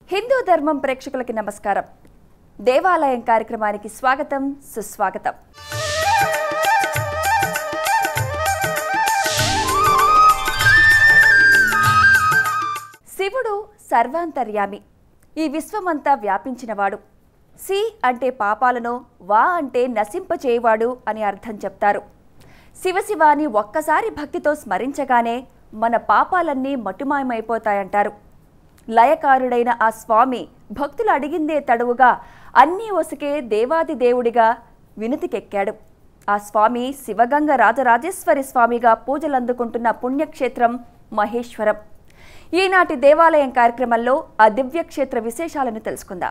హిందూ ధర్మం ప్రేక్షకులకి నమస్కారం దేవాలయం కార్యక్రమానికి స్వాగతం సుస్వాగతం శివుడు సర్వాంతర్యామి ఈ విశ్వమంతా వ్యాపించినవాడు సి అంటే పాపాలను వా అంటే నశింపచేయవాడు అని అర్థం చెప్తారు శివశివాని ఒక్కసారి భక్తితో స్మరించగానే మన పాపాలన్నీ మటుమాయమైపోతాయంటారు లయకారుడైన ఆ స్వామి భక్తులు అడిగిందే తడువుగా అన్నీ ఒసకే దేవాది దేవుడిగా వినుతికెక్కాడు ఆ స్వామి శివగంగ రాజరాజేశ్వరి స్వామిగా పూజలందుకుంటున్న పుణ్యక్షేత్రం మహేశ్వరం ఈనాటి దేవాలయం కార్యక్రమంలో ఆ దివ్యక్షేత్ర విశేషాలను తెలుసుకుందాం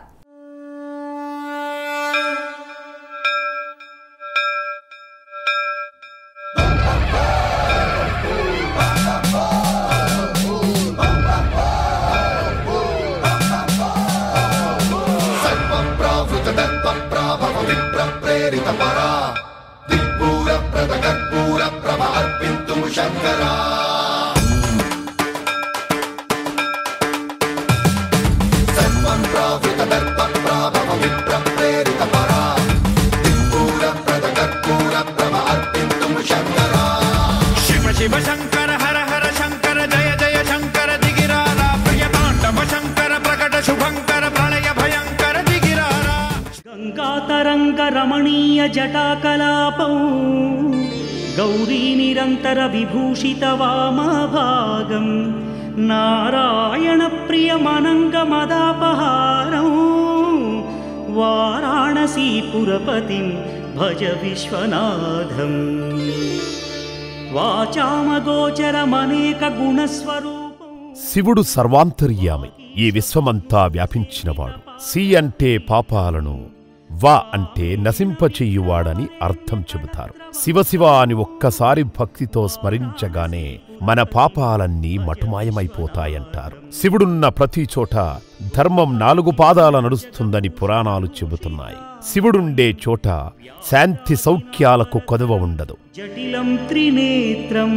సర్వప్రావృతదర్పప్రాభవ విప్రప్రేరిత పరా దిక్పూర ప్రద కర్పూర ప్రభ అర్పింతుం శంకరా సర్వం ప్రావృతదర్పప్రాభవ విప్రప్రేరిత పరా దిక్పూర ప్రద కర్పూర ప్రభ అర్పింతుం శంకరా शिव शिव शङ्कर हर हर शङ्कर जय जय शङ्कर दिगिरारा प्रिय ताण्डव शङ्कर प्रकट शुभङ्कर प्रलय भयङ्कर दिगिरारा गङ्गातरङ्गरमणीय जटाकलापौ गौरी निरन्तर विभूषित वामभागम् नारायणप्रियमनङ्गमदापहारौ वाराणसीपुरपतिं भज विश्वनाथम् वाचामगोचरमनेकगुणस्वरूपौ శివుడు సర్వాంతర్యామి ఈ విశ్వమంతా వ్యాపించినవాడు సి అంటే పాపాలను వా అంటే నశింపచెయ్యువాడని అర్థం చెబుతారు శివశివ అని ఒక్కసారి భక్తితో స్మరించగానే మన పాపాలన్నీ మటుమాయమైపోతాయంటారు శివుడున్న ప్రతి చోట ధర్మం నాలుగు పాదాల నడుస్తుందని పురాణాలు చెబుతున్నాయి శివుడుండే చోట శాంతి సౌఖ్యాలకు కొదవ ఉండదు జటిలం త్రినేత్రం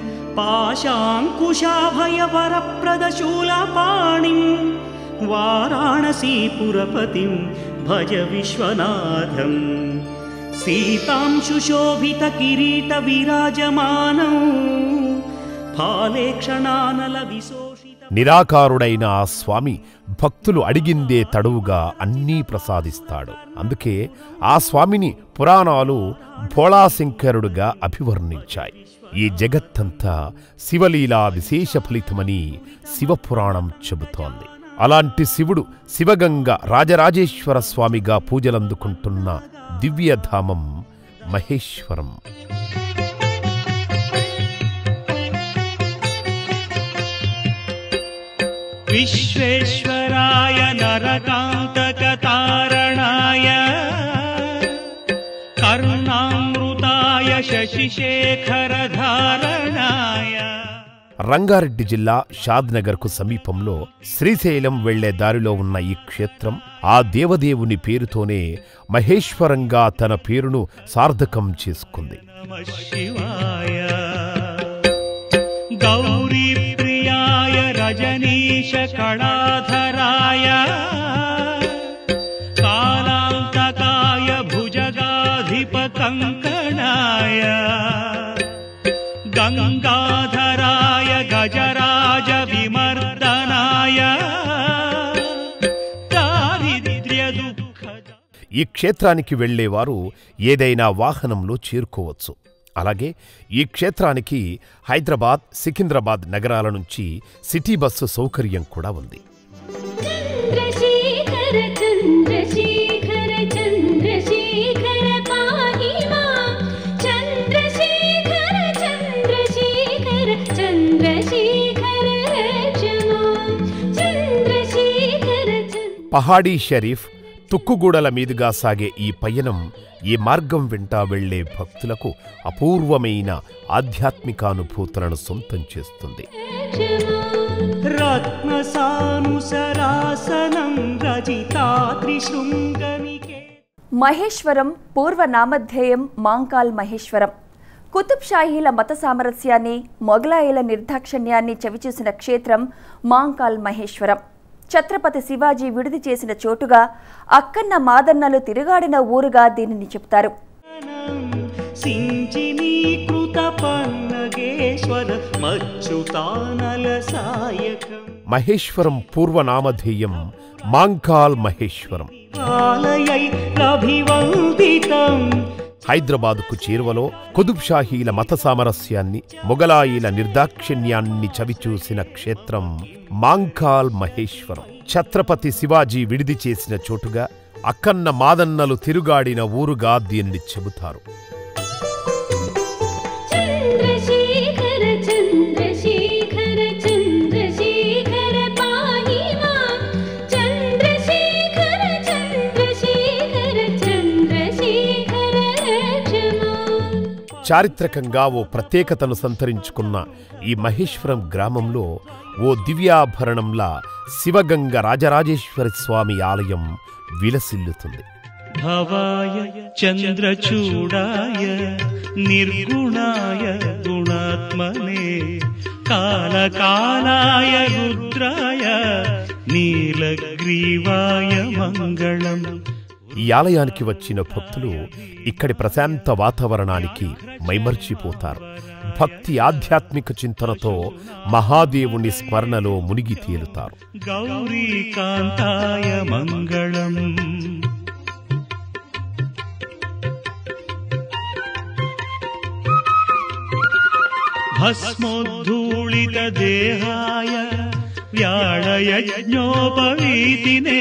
పాశాంకుశాభయవరప్రదశూలపాణిం వారాణసీపురపతిం భజ విశ్వనాథం సీతాం సుశోభిత కిరీట విరాజమానం ఫాలేక్షణానల విశోషిత నిరాకారుడైన ఆ స్వామి భక్తులు అడిగిందే తడువుగా అన్నీ ప్రసాదిస్తాడు అందుకే ఆ స్వామిని పురాణాలు భోళాశంకరుడుగా అభివర్ణించాయి ఈ జగత్తంతా శివలీలా విశేష ఫలితమని శివపురాణం చెబుతోంది అలాంటి శివుడు శివగంగ రాజరాజేశ్వర స్వామిగా పూజలందుకుంటున్న దివ్యధామం మహేశ్వరం विश्वेश्वराय नरकान्तकतारणाय कर्णामृताय शशिशेखरधारणाय రంగారెడ్డి జిల్లా షాద్నగర్కు సమీపంలో శ్రీశైలం వెళ్లే దారిలో ఉన్న ఈ క్షేత్రం ఆ దేవదేవుని పేరుతోనే మహేశ్వరంగా తన పేరును సార్థకం చేసుకుంది नमः शिवाय गौरीप्रियाय रजनीशकणाधराय कालान्तकाय भुजगाधिपकङ्कणाय गङ्गाधराय गजराजविमर्दनाय दारिद्र्यदुःखद ఈ క్షేత్రానికి వెళ్లేవారు ఏదైనా వాహనంలో చేరుకోవచ్చు అలాగే ఈ క్షేత్రానికి హైదరాబాద్ సికింద్రాబాద్ నగరాల నుంచి సిటీ బస్సు సౌకర్యం కూడా ఉంది चन्द्रशेखर चन्द्रशेखर चन्द्रशेखर पाहि मां चन्द्रशेखर चन्द्रशेखर चन्द्रशेखर रक्ष मां चन्द्रशेखर चन्द्र పహాడీ షరీఫ్ తుక్కుగూడల మీదుగా సాగే ఈ పయనం ఈ మార్గం వెంట వెళ్లే భక్తులకు అపూర్వమైన ఆధ్యాత్మికానుభూతులను సొంతం చేస్తుంది रत्नसानुसरासनं रजितात्रिशृङ्गनिके మహేశ్వరం పూర్వ నామధేయం మాంకాల్ మహేశ్వరం కుతుబ్ షాహీల మత సామరస్యాన్ని మొఘలాయిల నిర్దాక్షిణ్యాన్ని చవిచూసిన క్షేత్రం మాంకాల్ మహేశ్వరం ఛత్రపతి శివాజీ విడిది చేసిన చోటుగా అక్కన్న మాదన్నలు తిరుగాడిన ఊరుగా దీనిని చెప్తారు సించినీకృత పన్నగేశ్వర మచ్యుతానల సాయకం మహేశ్వరం పూర్వనామధేయం మాంకాల్ మహేశ్వరం ఆలయై అభివందితం హైదరాబాదుకు చేరువలో కుతుబ్ షాహీల మత సామరస్యాన్ని మొగలాయిల నిర్దాక్షిణ్యాన్ని చవిచూసిన క్షేత్రం మాంకాల్ మహేశ్వరం ఛత్రపతి శివాజీ విడిది చేసిన చోటుగా అక్కన్న మాదన్నలు తిరుగాడిన ఊరుగా దీన్ని చెబుతారు చంద్రశేఖర చంద్రశేఖర చంద్రశేఖర పాహి మాం చంద్రశేఖర చంద్రశేఖర చంద్రశేఖర రక్ష మాం చారిత్రకంగా ఓ ప్రత్యేకతను సంతరించుకున్న ఈ మహేశ్వరం గ్రామంలో ఓ దివ్యాభరణంలా శివగంగ రాజరాజేశ్వరి స్వామి ఆలయం విలసిల్లుతుంది భవాయ చంద్రచూడాయ నిర్గుణాయ గుణాత్మనే కాలకాలాయ రుద్రాయ నీలగ్రీవాయ మంగళం ఈ ఆలయానికి వచ్చిన భక్తులు ఇక్కడి ప్రశాంత వాతావరణానికి మైమర్చిపోతారు భక్తి ఆధ్యాత్మిక చింతనతో మహాదేవుని స్మరణలో మునిగి తేలుతారు గౌరీకాంతాయ మంగళం భస్మోద్ధూళిత దేహాయ వ్యాళయజ్ఞోపవీతినే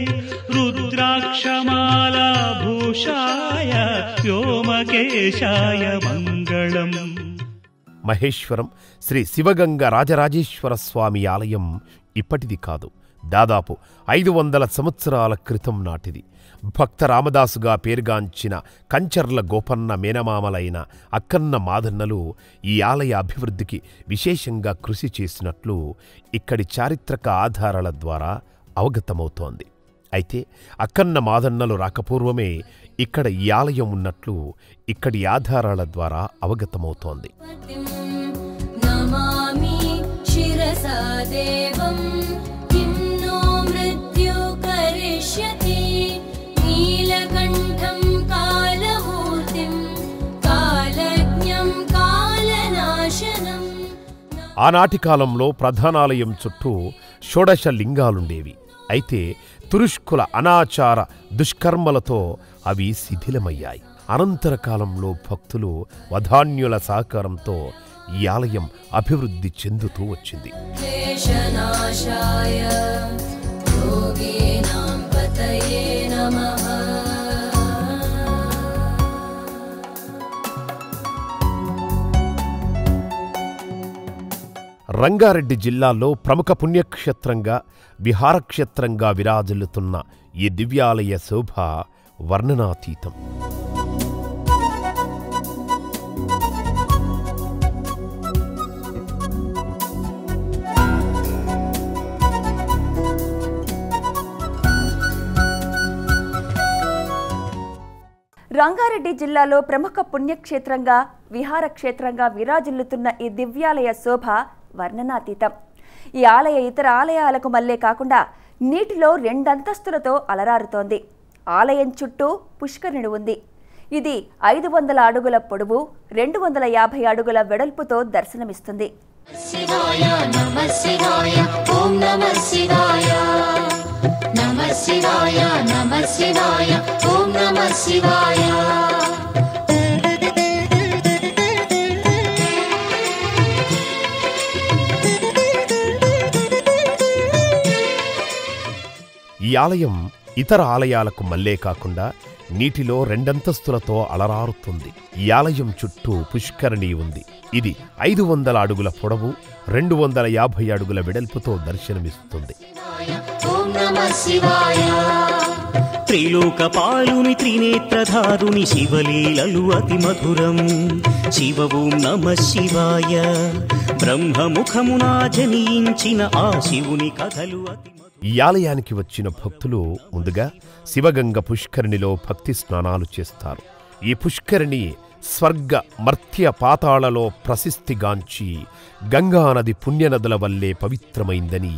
రుద్రాక్షమాలాభూషాయ వ్యోమకేశాయ మంగళం మహేశ్వరం శ్రీ శివగంగ రాజరాజేశ్వర స్వామి ఆలయం ఇప్పటిది కాదు దాదాపు ఐదు వందల సంవత్సరాల క్రితం నాటిది భక్త రామదాసుగా పేరుగాంచిన కంచర్ల గోపన్న మేనమామలైన అక్కన్న మాదన్నలు ఈ ఆలయ అభివృద్ధికి విశేషంగా కృషి చేసినట్లు ఇక్కడి చారిత్రక ఆధారాల ద్వారా అవగతమవుతోంది అయితే అక్కన్న మాదన్నలు రాకపూర్వమే ఇక్కడ ఈ ఆలయం ఉన్నట్లు ఇక్కడి ఆధారాల ద్వారా అవగతమవుతోంది पतिं नमामि शिरसा देवं किं नो मृत्यु करिष्यति नीलकण्ठं कालमूर्तिं कालज्ञं कालनाशनम् ఆనాటి కాలంలో ప్రధానాలయం చుట్టూ షోడశ లింగాలుండేవి అయితే తురుష్కుల అనాచార దుష్కర్మలతో అవి శిథిలమయ్యాయి అనంతర కాలంలో భక్తులు వధాన్యుల సహకారంతో ఈ ఆలయం అభివృద్ధి చెందుతూ వచ్చింది क्लेशनाशाय योगीनां पतये नमः రంగారెడ్డి జిల్లాలో ప్రముఖ పుణ్యక్షేత్రంగా విహారక్షేత్రంగా విరాజిల్లుతున్న ఈ దివ్యాలయ శోభ వర్ణనాతీతం రంగారెడ్డి జిల్లాలో ప్రముఖ పుణ్యక్షేత్రంగా విహార క్షేత్రంగా విరాజిల్లుతున్న ఈ దివ్యాలయ శోభ వర్ణనాతీతం ఈ ఆలయ ఇతర ఆలయాలకు మల్లే కాకుండా నీటిలో రెండంతస్తులతో అలరారుతోంది ఆలయం చుట్టూ పుష్కరిణి ఉంది ఇది ఐదు వందల అడుగుల పొడవు రెండు వందల యాభై అడుగుల వెడల్పుతో దర్శనమిస్తుంది शिवाय नमः शिवाय ॐ नमः शिवाय नमः शिवाय नमः शिवाय ॐ नमः शिवाय ఈ ఆలయం ఇతర ఆలయాలకు మల్లే కాకుండా నీటిలో రెండంతస్తులతో అలరారుతుంది ఈ ఆలయం చుట్టూ పుష్కరిణి ఉంది ఇది ఐదు వందల అడుగుల పొడవు రెండు వందల యాభై అడుగుల వెడల్పుతో దర్శనమిస్తుంది ॐ नमः शिवाय త్రిలోకపాలుని త్రినేత్రధారుని శివలీలలు అతి మధురం శివ ఓం నమ శివాయ బ్రహ్మముఖమునా జనించిన ఆ శివుని కథలు అతి మధురం. ఈ ఆలయానికి వచ్చిన భక్తులు ముందుగా శివగంగ పుష్కరిణిలో భక్తి స్నానాలు చేస్తారు ఈ పుష్కరిణి స్వర్గ మర్త్య పాతాళలో ప్రసిద్ధిగాంచి గంగానది పుణ్యనదుల వల్లే పవిత్రమైందని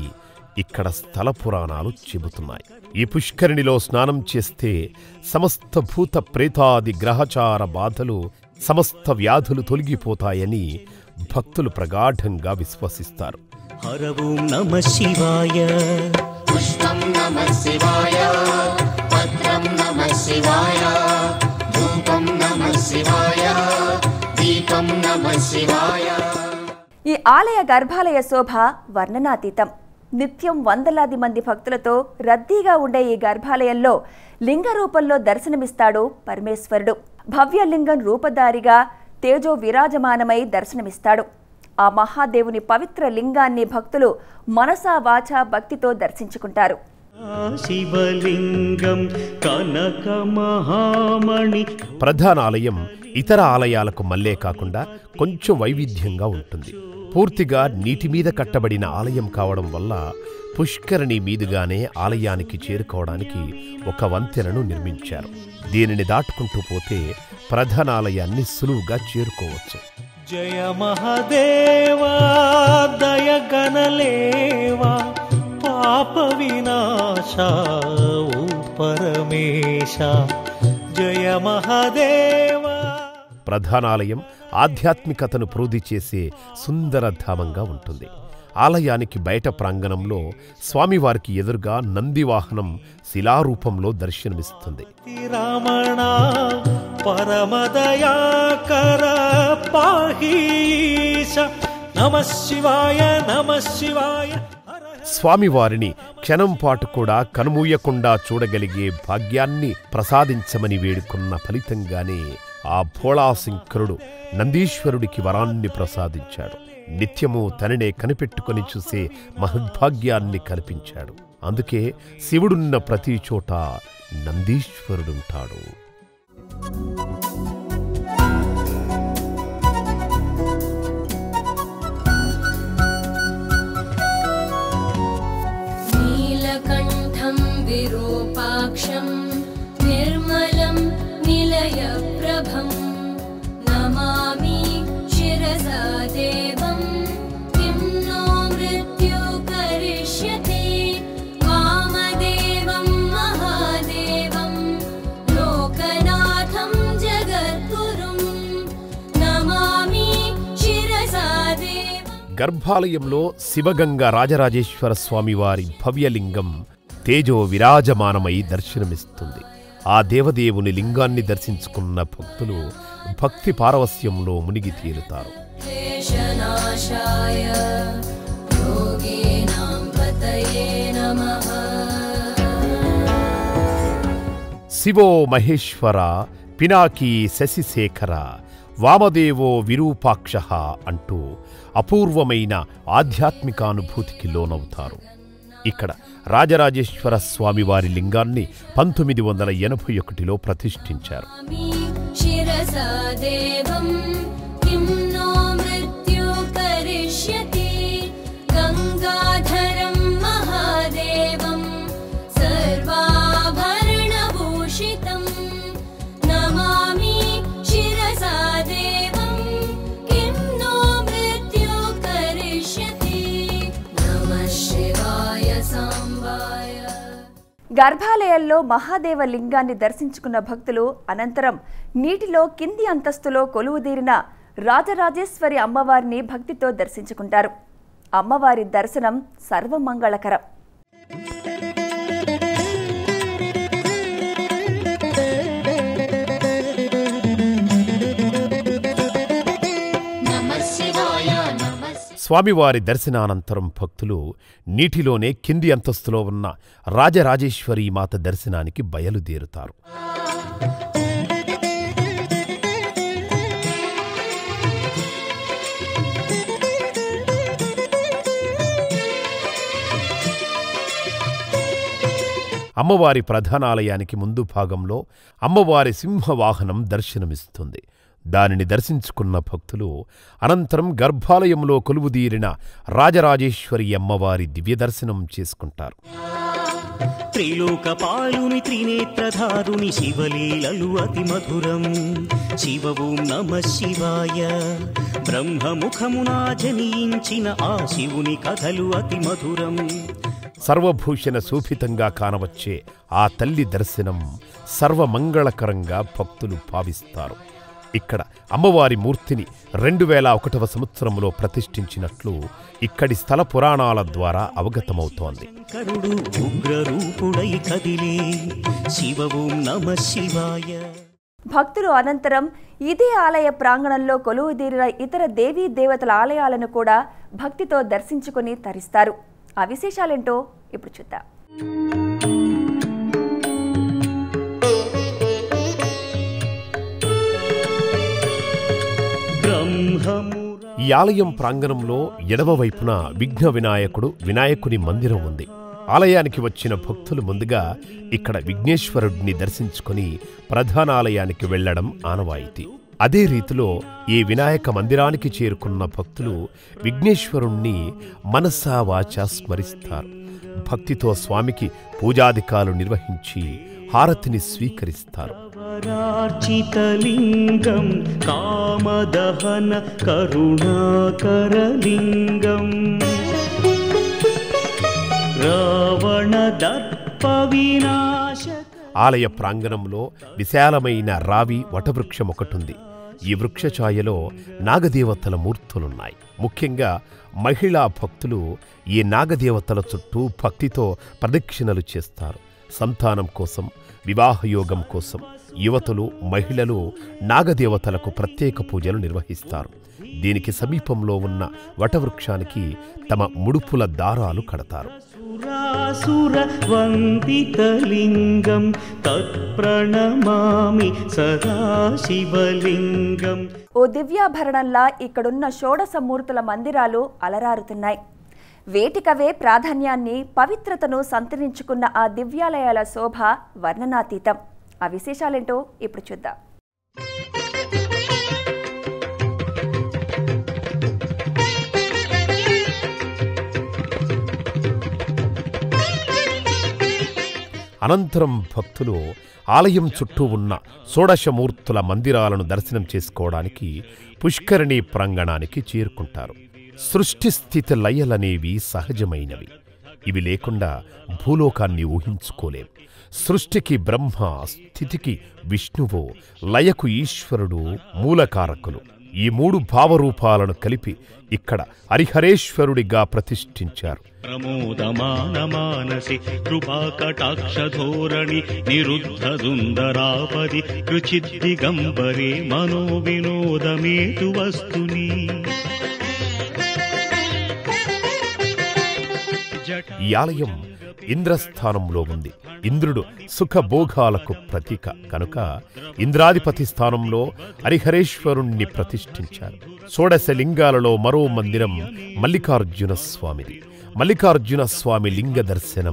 ఇక్కడ స్థల పురాణాలు చెబుతున్నాయి ఈ పుష్కరిణిలో స్నానం చేస్తే సమస్త భూత ప్రేతాది గ్రహచార బాధలు సమస్త వ్యాధులు తొలగిపోతాయని భక్తులు ప్రగాఢంగా విశ్వసిస్తారు హర ఓం నమ శివాయ पुष्पं नमः शिवाय पत्रं नमः शिवाय धूपं नमः शिवाय दीपं नमः शिवाय ఈ ఆలయ గర్భాలయ శోభ వర్ణనాతీతం నిత్యం వందలాది మంది భక్తులతో రద్దీగా ఉండే ఈ గర్భాలయంలో లింగ రూపంలో దర్శనమిస్తాడు పరమేశ్వరుడు భవ్యలింగం రూపధారిగా తేజో విరాజమానమై దర్శనమిస్తాడు ఆ మహాదేవుని పవిత్ర లింగాన్ని భక్తులు మనసా వాచా భక్తితో దర్శించుకుంటారు ఆ శివలింగం కనక మహామణి ప్రధాన ఆలయం ఇతర ఆలయాలకు మల్లే కాకుండా కొంచెం వైవిధ్యంగా ఉంటుంది పూర్తిగా నీటి మీద కట్టబడిన ఆలయం కావడం వల్ల పుష్కరిణి మీదుగానే ఆలయానికి చేరుకోవడానికి ఒక వంతెనను నిర్మించారు దీనిని దాటుకుంటూ పోతే ప్రధాన ఆలయాన్ని సులువుగా చేరుకోవచ్చు జయ మహదేవా దయ గణలేవా పాప వినాశ ఓ పరమేశ జయ మహదేవా ప్రధానాలయం ఆధ్యాత్మికతను ప్రోది చేసే సుందర ధామంగా ఉంటుంది ఆలయానికి బయట ప్రాంగణంలో స్వామివారికి ఎదురుగా నందివాహనం శిలారూపంలో దర్శనమిస్తుంది రమణ పరమదయాకర పాహీశ నమ శివాయ నమ శివాయ హర స్వామివారిని క్షణం పాటు కూడా కనుమూయకుండా చూడగలిగే భాగ్యాన్ని ప్రసాదించమని వేడుకున్న ఫలితంగానే ఆ భోళాశంకరుడు నందీశ్వరుడికి వరాన్ని ప్రసాదించాడు నిత్యము తననే కనిపెట్టుకొని చూసే మహద్భాగ్యాన్ని కల్పించాడు అందుకే శివుడున్న ప్రతి చోట నందీశ్వరుడుంటాడు नीलकण्ठं विरूपाक्षं निर्मलं निलयप्रभं नमामि शिरसा देवं किं नो मृत्यु करिष्यति वामदेवं महादेवं लोकनाथं जगद्गुरुं नमामि शिरसा देवम् గర్భాలయంలో శివగంగ రాజరాజేశ్వర స్వామివారి భవ్యలింగం తేజో విరాజమానమై దర్శనమిస్తుంది ఆ దేవదేవుని లింగాన్ని దర్శించుకున్న భక్తులు భక్తి పారవస్యంలో మునిగి తేలుతారు क्लेशनाशाय योगीनां पतये नमः శివో మహేశ్వర పినాకీ శశిశేఖర వామదేవో విరూపాక్ష అంటూ అపూర్వమైన ఆధ్యాత్మికానుభూతికి లోనవుతారు ఇక్కడ రాజరాజేశ్వర స్వామివారి లింగాన్ని పంతొమ్మిది వందల ఎనభై ఒకటిలో ప్రతిష్ఠించారు नमामि शिरसा देवं किं नो मृत्यु करिष्यति गङ्गाधरं महादेवं सर्वाभरणभूषितं नमामि शिरसा देवं किं नो मृत्यु करिष्यति नमः शिवाय साम्बाय గర్భాలయంలో మహాదేవ లింగాన్ని దర్శించుకున్న భక్తులు అనంతరం నీటిలో కింది అంతస్తులో కొలువుదీరిన రాజరాజేశ్వరి అమ్మవారిని భక్తితో దర్శించుకుంటారు అమ్మవారి దర్శనం సర్వమంగళకరం नमः शिवाय नमः స్వామివారి దర్శనానంతరం భక్తులు నీటిలోనే కింది అంతస్తులో ఉన్న రాజరాజేశ్వరి మాత దర్శనానికి బయలుదేరుతారు అమ్మవారి ప్రధానాలయానికి ముందు భాగంలో అమ్మవారి సింహవాహనం దర్శనమిస్తుంది దానిని దర్శించుకున్న భక్తులు అనంతరం గర్భాలయంలో కొలువుదీరిన రాజరాజేశ్వరి అమ్మవారి దివ్య దర్శనం చేసుకుంటారు త్రిలోకపాలుని త్రినేత్రధారుని శివలీలలు అతి మధురం శివ ఓం నమ శివాయ బ్రహ్మముఖమునా జనించిన ఆ శివుని కథలు అతి మధురం సర్వభూషణ శోభితంగా కానవచ్చే ఆ తల్లి దర్శనం సర్వమంగళకరంగా భక్తులు భావిస్తారు ఇక్కడ అమ్మవారి మూర్తిని రెండు వేల ఒకటవ సంవత్సరంలో ప్రతిష్ఠించినట్లు ఇక్కడి స్థల పురాణాల ద్వారా అవగతమవుతోంది కరుడు ఉగ్రరూపుడై కదిలే శివ ఓం నమ శివాయ భక్తులు అనంతరం ఇదే ఆలయ ప్రాంగణంలో కొలువుదీరిన ఇతర దేవీ దేవతల ఆలయాలను కూడా భక్తితో దర్శించుకుని తరిస్తారు ఆ విశేషాలేంటో ఇప్పుడు చూద్దాం బ్రహ్మమురా ఈ ఆలయం ప్రాంగణంలో ఎడమవైపున విఘ్న వినాయకుడు వినాయకుని మందిరం ఉంది ఆలయానికి వచ్చిన భక్తులు ముందుగా ఇక్కడ విఘ్నేశ్వరుడిని దర్శించుకొని ప్రధానాలయానికి వెళ్లడం ఆనవాయితీ అదే రీతిలో ఈ వినాయక మందిరానికి చేరుకున్న భక్తులు విఘ్నేశ్వరుణ్ణి మనసా వాచా స్మరిస్తారు భక్తితో స్వామికి పూజాధికాలు నిర్వహించి హారతిని స్వీకరిస్తారు వరార్చితలింగం కామదహన కరుణాకరలింగం రావణ దర్ప వినాశక ఆలయ ప్రాంగణంలో విశాలమైన రావి వటవృక్షం ఒకటుంది ఈ వృక్షఛాయలో నాగదేవతల మూర్తులున్నాయి ముఖ్యంగా మహిళా భక్తులు ఈ నాగదేవతల చుట్టూ భక్తితో ప్రదక్షిణలు చేస్తారు సంతానం కోసం వివాహయోగం కోసం యువతులు మహిళలు నాగదేవతలకు ప్రత్యేక పూజలు నిర్వహిస్తారు దీనికి సమీపంలో ఉన్న వటవృక్షానికి తమ ముడుపుల దారాలు కడతారు సురాసుర వందితలింగం తత్ప్రణమామి సదాశివలింగం ఓ దివ్యాభరణంలా ఇక్కడున్న షోడశమూర్తుల మందిరాలు అలరారుతున్నాయి వేటికవే ప్రాధాన్యాన్ని పవిత్రతను సంతరించుకున్న ఆ దివ్యాలయాల శోభ వర్ణనాతీతం ఆ విశేషాలేంటో ఇప్పుడు చూద్దాం అనంతరం భక్తులు ఆలయం చుట్టూ ఉన్న షోడశమూర్తుల మందిరాలను దర్శనం చేసుకోవడానికి పుష్కరిణి ప్రాంగణానికి చేరుకుంటారు సృష్టి స్థితి లయలనేవి సహజమైనవి ఇవి లేకుండా భూలోకాన్ని ఊహించుకోలేం సృష్టికి బ్రహ్మ స్థితికి విష్ణువు లయకు ఈశ్వరుడు మూలకారకులు ఈ మూడు భావరూపాలను కలిపి ఇక్కడ హరిహరేశ్వరుడిగా ప్రతిష్ఠించారు ప్రమోదమానమానసి కృపాకటాక్షధోరణి నిరుద్ధ సుందరాపది రుచిద్దిగంబరే మనో వినోదమేతు వస్తుని ఈ ఆలయం ఇంద్రస్థానంలో ఉంది ఇంద్రుడు సుఖభోగాలకు ప్రతీక కనుక ఇంద్రాధిపతి స్థానంలో హరిహరేశ్వరుణ్ణి ప్రతిష్ఠించారు షోడశ లింగాలలో మరో మందిరం మల్లికార్జున స్వామిది మల్లికార్జున స్వామి లింగ దర్శనం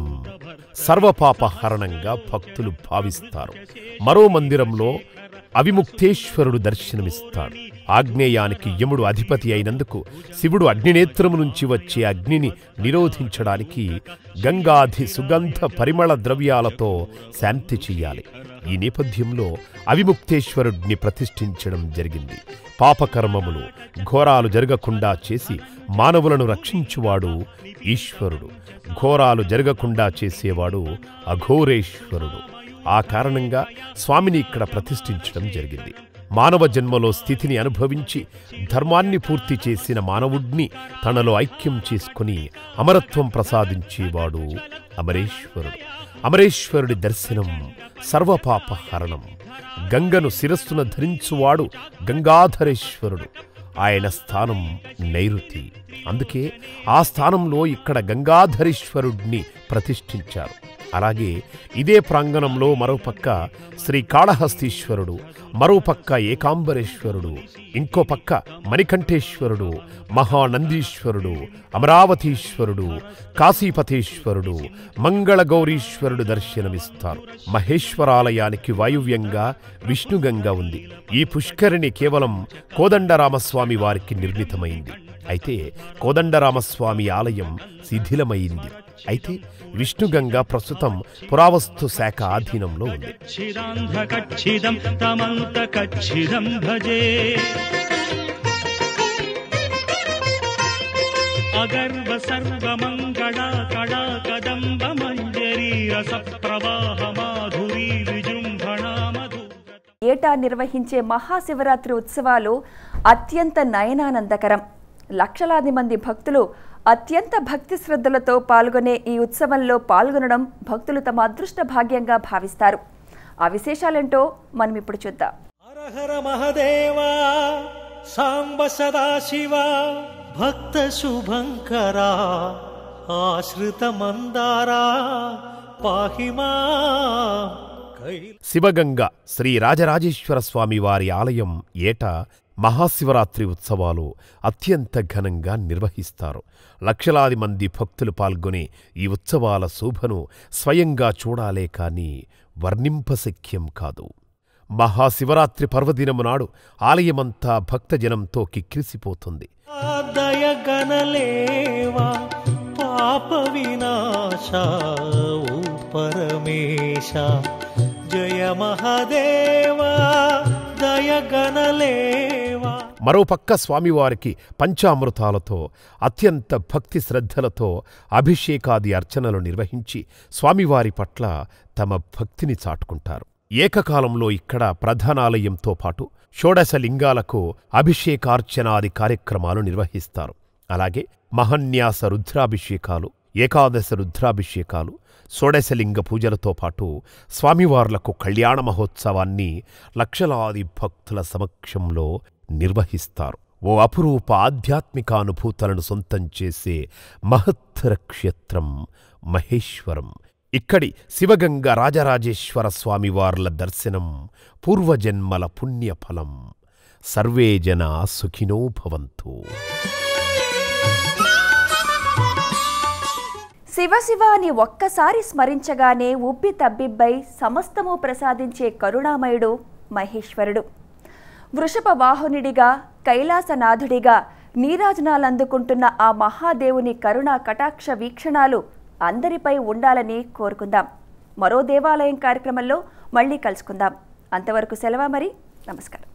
సర్వపాప హరణంగా భక్తులు భావిస్తారు మరో మందిరంలో అవిముక్తేశ్వరుడు దర్శనమిస్తాడు ఆగ్నేయానికి యముడు అధిపతి అయినందుకు శివుడు అగ్నినేత్రము నుంచి వచ్చే అగ్నిని నిరోధించడానికి గంగాధి సుగంధ పరిమళ ద్రవ్యాలతో శాంతి చెయ్యాలి ఈ నేపథ్యంలో అవిముక్తేశ్వరుడిని ప్రతిష్ఠించడం జరిగింది పాపకర్మములు ఘోరాలు జరగకుండా చేసి మానవులను రక్షించువాడు ఈశ్వరుడు ఘోరాలు జరగకుండా చేసేవాడు అఘోరేశ్వరుడు ఆ కారణంగా స్వామిని ఇక్కడ ప్రతిష్ఠించడం జరిగింది మానవ జన్మలో స్థితిని అనుభవించి ధర్మాన్ని పూర్తి చేసిన మానవుణ్ణి తనలో ఐక్యం చేసుకుని అమరత్వం ప్రసాదించేవాడు అమరేశ్వరుడు అమరేశ్వరుడి దర్శనం సర్వపాప హరణం గంగను శిరస్సున ధరించువాడు గంగాధరేశ్వరుడు ఆయన స్థానం నైరుతి అందుకే ఆ స్థానంలో ఇక్కడ గంగాధరేశ్వరుడిని ప్రతిష్ఠించారు అలాగే ఇదే ప్రాంగణంలో మరోపక్క శ్రీ కాళహస్తీశ్వరుడు మరోపక్క ఏకాంబరేశ్వరుడు ఇంకో పక్క మణికంఠేశ్వరుడు మహానందీశ్వరుడు అమరావతీశ్వరుడు కాశీపతేశ్వరుడు మంగళగౌరీశ్వరుడు దర్శనమిస్తారు మహేశ్వరాలయానికి వాయువ్యంగా విష్ణుగంగా ఉంది ఈ పుష్కరిణి కేవలం కోదండరామస్వామి వారికి నిర్మితమైంది అయితే కోదండరామస్వామి ఆలయం శిథిలమైంది అయితే విష్ణుగంగా ప్రస్తుతం పురావస్తు శాఖ ఆధీనంలో ఉంది చిదాంధకచ్చిదం తమంతకచ్చిదం భజే అగర్వ సర్వమంగళా కళా కదంబ మంజరీ రస ప్రవాహ మాధురీ విజృంభణా మధు ఏటా నిర్వహించే మహాశివరాత్రి ఉత్సవాలు అత్యంత నయనానందకరం లక్షలాది మంది భక్తులు అత్యంత భక్తి శ్రద్ధలతో పాల్గొనే ఈ ఉత్సవంలో పాల్గొనడం భక్తులు తమ అదృష్ట భాగ్యంగా భావిస్తారు ఆ విశేషాలేంటో మనం ఇప్పుడు చూద్దాం హర హర మహదేవా సాంబ సదాశివ భక్త శుభంకరా ఆశ్రిత మందారా పాహిమా కైల శివగంగ శ్రీ రాజరాజేశ్వర స్వామి వారి ఆలయం ఏటా మహాశివరాత్రి ఉత్సవాలు అత్యంత ఘనంగా నిర్వహిస్తారు లక్షలాది మంది భక్తులు పాల్గొనే ఈ ఉత్సవాల శోభను స్వయంగా చూడాలే కాని వర్ణింపశక్యం కాదు మహాశివరాత్రి పర్వదినము నాడు ఆలయమంతా భక్తజనంతో కిక్కిరిసిపోతుంది దయగనలేవా పాప వినాశ ఓ పరమేశ జయ మహాదేవా దయగనలేవా మరోపక్క స్వామివారికి పంచామృతాలతో అత్యంత భక్తి శ్రద్ధలతో అభిషేకాది అర్చనలు నిర్వహించి స్వామివారి పట్ల తమ భక్తిని చాటుకుంటారు ఏకకాలంలో ఇక్కడ ప్రధానాలయంతో పాటు షోడశ లింగాలకు అభిషేకార్చనాది కార్యక్రమాలు నిర్వహిస్తారు అలాగే మహన్యాస రుద్రాభిషేకాలు ఏకాదశ రుద్రాభిషేకాలు షోడశలింగ పూజలతో పాటు స్వామివార్లకు కళ్యాణ మహోత్సవాన్ని లక్షలాది భక్తుల సమక్షంలో నిర్వహిస్తారు ఓ అపురూప ఆధ్యాత్మిక అనుభూతులను సొంతం చేసే మహత్తర క్షేత్రం మహేశ్వరం ఇక్కడి శివగంగ రాజరాజేశ్వర స్వామివార్ల దర్శనం పూర్వజన్మల పుణ్యఫలం సర్వే జనా సుఖినో భవంతు శివ శివ అని ఒక్కసారి స్మరించగానే ఉబ్బి తబ్బిబ్బై సమస్తము ప్రసాదించే కరుణామయుడు మహేశ్వరుడు వృషభ వాహనుడిగా కైలాసనాథుడిగా నీరాజనాలందుకుంటున్న ఆ మహాదేవుని కరుణా కటాక్ష వీక్షణాలు అందరిపై ఉండాలని కోరుకుందాం మరో దేవాలయం కార్యక్రమంలో మళ్ళీ కలుసుకుందాం అంతవరకు సెలవా మరి నమస్కారం